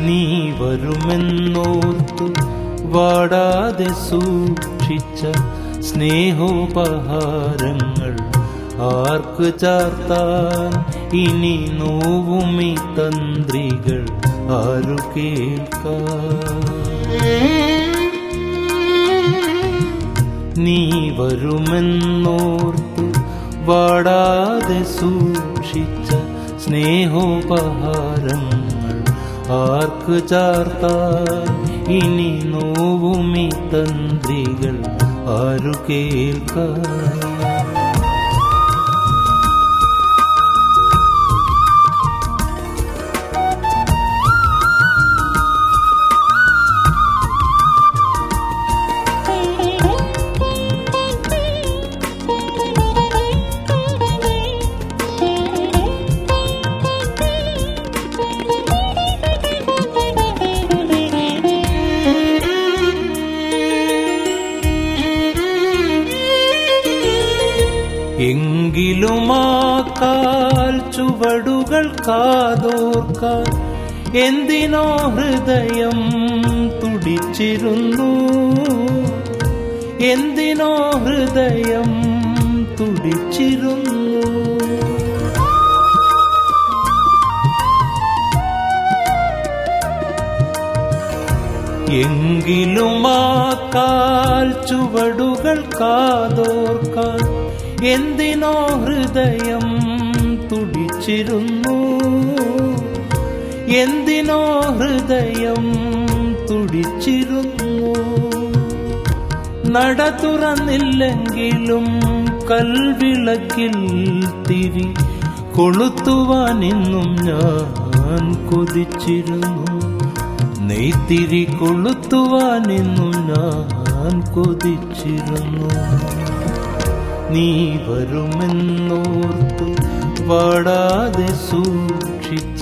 നീ വരുമെന്നോർത്തു വാടാതെ സൂക്ഷിച്ച സ്നേഹോപഹാരങ്ങൾ ആർക്ക് ചാർത്താൻ ഇനി നോവുമി തന്ത്രികൾ ആരു കേൾക്കാൻ നീ വരുമെന്നോർത്തു വാടാതെ സൂക്ഷിച്ച സ്നേഹോപഹാരങ്ങൾ ആർക്ക് ചാർത്താൻ ഇനി നോവുമി തന്ത്രികൾ ആരു കേൾക്കാൻ എങ്കിലും ആ കാൽ ചുവടുകൾ കാതോർക്കാൻ എന്തിനോ ഹൃദയം തുടിച്ചിരുന്നു എന്തിനോ ഹൃദയം തുടിച്ചിരുന്നു എങ്കിലും ആ കാൽ ചുവടുകൾ കാതോർക്കാൻ എന്തിനോ ഹൃദയം തുടിച്ചിരുന്നു എന്തിനോ ഹൃദയം തുടിച്ചിരുന്നു നട തുറന്നില്ലെങ്കിലും കൽവിളക്കിൽ തിരി കൊളുത്തുവാൻ ഇന്നും ഞാൻ കൊതിച്ചിരുന്നു നെയ്ത്തിരി കൊളുത്തുവാൻ ഇന്നും ഞാൻ കൊതിച്ചിരുന്നു നീ വരുമെന്നോർത്തു വാടാതെ സൂക്ഷിച്ച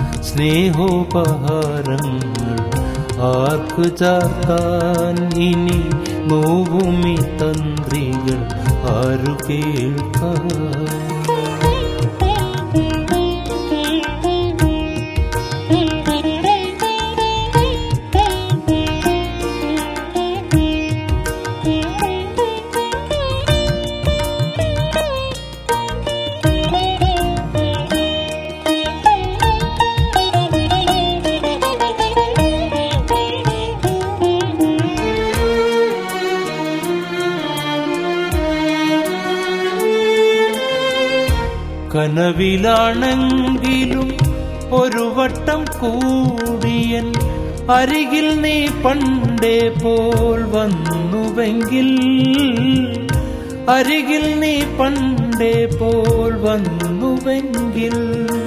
സ്നേഹോപഹാരങ്ങൾ ആർക്ക് ചാർത്താൻ ഇനി നോവുമി തന്ത്രികൾ ആരു കേൾക്കാൻ കനവിലാണെങ്കിലും ഒരു വട്ടം കൂടിയൻ അരികിൽ നീ പണ്ടേ പോൽ വന്നുവെങ്കിൽ അരികിൽ നീ പണ്ടേ പോൽ വന്നുവെങ്കിൽ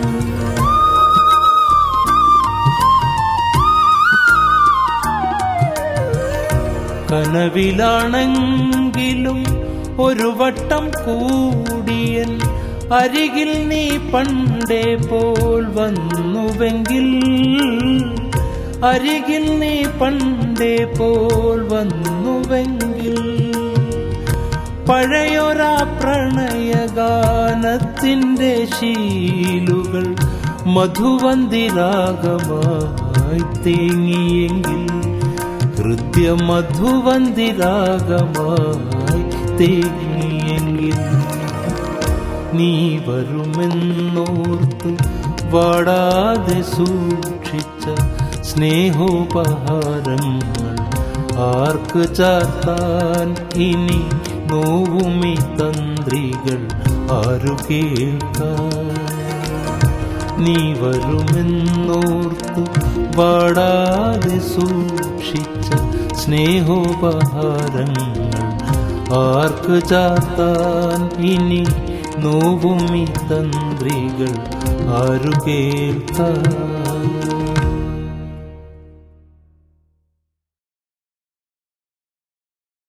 കനവിലാണെങ്കിലും ഒരു വട്ടം കൂടിയൻ അരികിൽ നീ പണ്ടേ പോൽ വന്നുവെങ്കിൽ അരികിൽ നീ പണ്ടേ പോൽ വന്നുവെങ്കിൽ പഴയൊരാ പ്രണയഗാനത്തിൻ്റെ ശീലുകൾ മധുവന്തിരാഗമായി തേങ്ങിയെങ്കിൽ ഹൃദ്യമധുവന്തിരാഗമായി തേങ്ങിയെങ്കിൽ നീ വരുമെന്നോർത്തു വാടാതെ സൂക്ഷിച്ച സ്നേഹോപഹാരങ്ങൾ ആർക്ക് ചാർത്താൻ ഇനി നോവുമി തന്ത്രികൾ ആരു കേൾക്കാൻ നീ വരുമെന്നോർത്തു വാടാതെ സൂക്ഷിച്ച സ്നേഹോപഹാരങ്ങൾ ആർക്ക് ചാർത്താൻ ഇനി നോവുമി തന്ത്രികൾ ആരു കേൾക്കാൻ